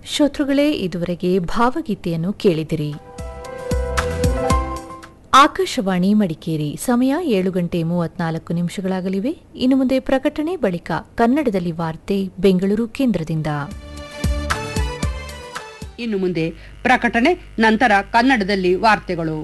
ಶ್ರೋತೃಗಳೇ ಇದುವರೆಗೆ ಭಾವಗೀತೆಯನ್ನು ಕೇಳಿದಿರಿ ಆಕಾಶವಾಣಿ ಮಡಿಕೇರಿ ಸಮಯ ಏಳು ಗಂಟೆ ಮೂವತ್ನಾಲ್ಕು ನಿಮಿಷಗಳಾಗಲಿವೆ ಇನ್ನು ಮುಂದೆ ಪ್ರಕಟಣೆ ಬಳಿಕ ಕನ್ನಡದಲ್ಲಿ ವಾರ್ತೆ ಬೆಂಗಳೂರು ಕೇಂದ್ರದಿಂದ ಇನ್ನು ಮುಂದೆ ಪ್ರಕಟಣೆ ನಂತರ ಕನ್ನಡದಲ್ಲಿ ವಾರ್ತೆಗಳು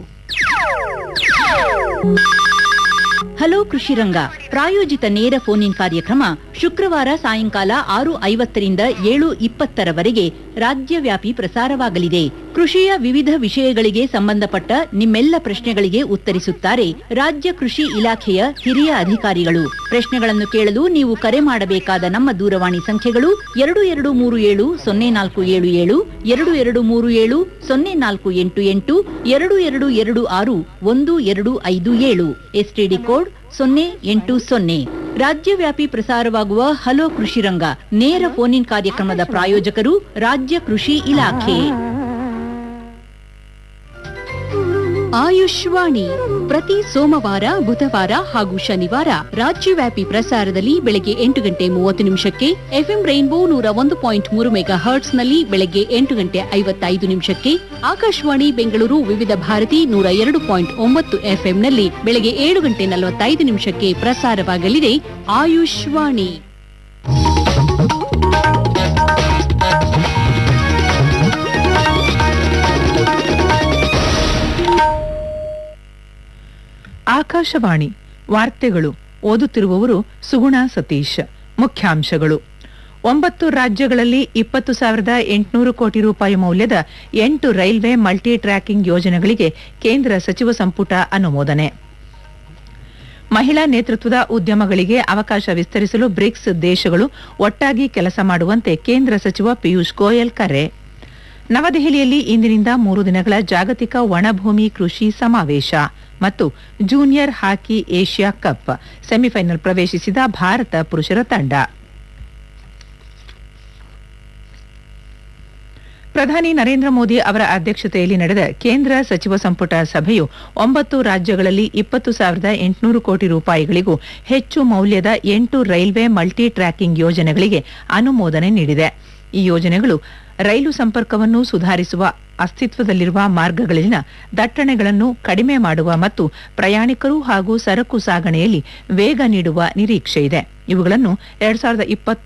ಹಲೋ ಕೃಷಿ ರಂಗ ಪ್ರಾಯೋಜಿತ ನೇರ ಫೋನ್ ಇನ್ ಕಾರ್ಯಕ್ರಮ ಶುಕ್ರವಾರ ಸಾಯಂಕಾಲ ಆರು ಐವತ್ತರಿಂದ ಏಳು ಇಪ್ಪತ್ತರವರೆಗೆ ರಾಜ್ಯವ್ಯಾಪಿ ಪ್ರಸಾರವಾಗಲಿದೆ ಕೃಷಿಯ ವಿವಿಧ ವಿಷಯಗಳಿಗೆ ಸಂಬಂಧಪಟ್ಟ ನಿಮ್ಮೆಲ್ಲ ಪ್ರಶ್ನೆಗಳಿಗೆ ಉತ್ತರಿಸುತ್ತಾರೆ ರಾಜ್ಯ ಕೃಷಿ ಇಲಾಖೆಯ ಹಿರಿಯ ಅಧಿಕಾರಿಗಳು ಪ್ರಶ್ನೆಗಳನ್ನು ಕೇಳಲು ನೀವು ಕರೆ ಮಾಡಬೇಕಾದ ನಮ್ಮ ದೂರವಾಣಿ ಸಂಖ್ಯೆಗಳು ಎರಡು ಎರಡು ಮೂರು ಏಳು ಸೊನ್ನೆ ನಾಲ್ಕು ಏಳು ಏಳು ಎರಡು ಎರಡು ಮೂರು ಏಳು ಸೊನ್ನೆ ನಾಲ್ಕು ಎಂಟು ಎಂಟು ಎರಡು ಎರಡು ಎರಡು ಆರು ಒಂದು ಎರಡು ಐದು ಏಳು ಎಸ್ಟಿಡಿ ಕೋಡ್ ಸೊನ್ನೆ ಎಂಟು ಸೊನ್ನೆ ರಾಜ್ಯವ್ಯಾಪಿ ಪ್ರಸಾರವಾಗುವ ಹಲೋ ಕೃಷಿ ರಂಗ ನೇರ ಫೋನ್ ಇನ್ ಕಾರ್ಯಕ್ರಮದ ಪ್ರಾಯೋಜಕರು ರಾಜ್ಯ ಕೃಷಿ ಇಲಾಖೆ ಆಯುಷ್ವಾಣಿ ಪ್ರತಿ ಸೋಮವಾರ ಬುಧವಾರ ಹಾಗೂ ಶನಿವಾರ ರಾಜ್ಯವ್ಯಾಪಿ ಪ್ರಸಾರದಲ್ಲಿ ಬೆಳಗ್ಗೆ ಎಂಟು ಗಂಟೆ ಮೂವತ್ತು ನಿಮಿಷಕ್ಕೆ ಎಫ್ಎಂ ರೈನ್ಬೋ ನೂರ ಒಂದು ಪಾಯಿಂಟ್ ಮೂರು ಮೆಗಾ ಹರ್ಟ್ಸ್ನಲ್ಲಿ ಬೆಳಗ್ಗೆ ಎಂಟು ಗಂಟೆ ಐವತ್ತೈದು ನಿಮಿಷಕ್ಕೆ ಆಕಾಶವಾಣಿ ಬೆಂಗಳೂರು ವಿವಿಧ ಭಾರತಿ ನೂರ ಎರಡು ಪಾಯಿಂಟ್ ಒಂಬತ್ತು ಎಫ್ಎಂನಲ್ಲಿ ಬೆಳಗ್ಗೆ ಏಳು ಗಂಟೆ ನಲವತ್ತೈದು ನಿಮಿಷಕ್ಕೆ ಪ್ರಸಾರವಾಗಲಿದೆ ಆಯುಷ್ವಾಣಿ ಆಕಾಶವಾಣಿ ವಾರ್ತೆಗಳು ಓದುತ್ತಿರುವವರು ಸುಗುಣ ಸತೀಶ್ ಮುಖ್ಯಾಂಶಗಳು ಒಂಬತ್ತು ರಾಜ್ಯಗಳಲ್ಲಿ ಇಪ್ಪತ್ತು ಸಾವಿರದ ಎಂಟುನೂರು ಕೋಟಿ ರೂಪಾಯಿ ಮೌಲ್ಯದ ಎಂಟು ರೈಲ್ವೆ ಮಲ್ಟಿ ಟ್ರ್ಯಾಕಿಂಗ್ ಯೋಜನೆಗಳಿಗೆ ಕೇಂದ್ರ ಸಚಿವ ಸಂಪುಟ ಅನುಮೋದನೆ ಮಹಿಳಾ ನೇತೃತ್ವದ ಉದ್ಯಮಗಳಿಗೆ ಅವಕಾಶ ವಿಸ್ತರಿಸಲು ಬ್ರಿಕ್ಸ್ ದೇಶಗಳು ಒಟ್ಟಾಗಿ ಕೆಲಸ ಮಾಡುವಂತೆ ಕೇಂದ್ರ ಸಚಿವ ಪಿಯೂಷ್ ಗೋಯಲ್ ಕರೆ ನವದೆಹಲಿಯಲ್ಲಿ ಇಂದಿನಿಂದ ಮೂರು ದಿನಗಳ ಜಾಗತಿಕ ಒಣಭೂಮಿ ಕೃಷಿ ಸಮಾವೇಶ ಮತ್ತು junior hockey Asia cup semifinal ಪ್ರವೇಶಿಸಿದ ಭಾರತ ಪುರುಷರ ತಂಡ ಪ್ರಧಾನಿ ನರೇಂದ್ರ ಮೋದಿ ಅವರ ಅಧ್ಯಕ್ಷತೆಯಲ್ಲಿ ನಡೆದ ಕೇಂದ್ರ ಸಚಿವ ಸಂಪುಟ ಸಭೆಯು ಒಂಬತ್ತು ರಾಜ್ಯಗಳಲ್ಲಿ ಇಪ್ಪತ್ತು ಸಾವಿರದ ಎಂಟುನೂರು ಕೋಟಿ ರೂಪಾಯಿಗಳಿಗೂ ಹೆಚ್ಚು ಮೌಲ್ಯದ ಎಂಟು ರೈಲ್ವೆ ಮಲ್ಟಿ ಟ್ರ್ಯಾಕಿಂಗ್ ಯೋಜನೆಗಳಿಗೆ ಅನುಮೋದನೆ ನೀಡಿದೆ ಈ ಯೋಜನೆಗಳು ರೈಲು ಸಂಪರ್ಕವನ್ನು ಸುಧಾರಿಸುವ ಅಸ್ತಿತ್ವದಲ್ಲಿರುವ ಮಾರ್ಗಗಳಲ್ಲಿನ ದಟ್ಟಣೆಗಳನ್ನು ಕಡಿಮೆ ಮಾಡುವ ಮತ್ತು ಪ್ರಯಾಣಿಕರು ಹಾಗೂ ಸರಕು ಸಾಗಣೆಯಲ್ಲಿ ವೇಗ ನೀಡುವ ನಿರೀಕ್ಷೆಯಿದೆ ಇವುಗಳನ್ನು ಎರಡ್ ಸಾವಿರದ ಇಪ್ಪತ್ತು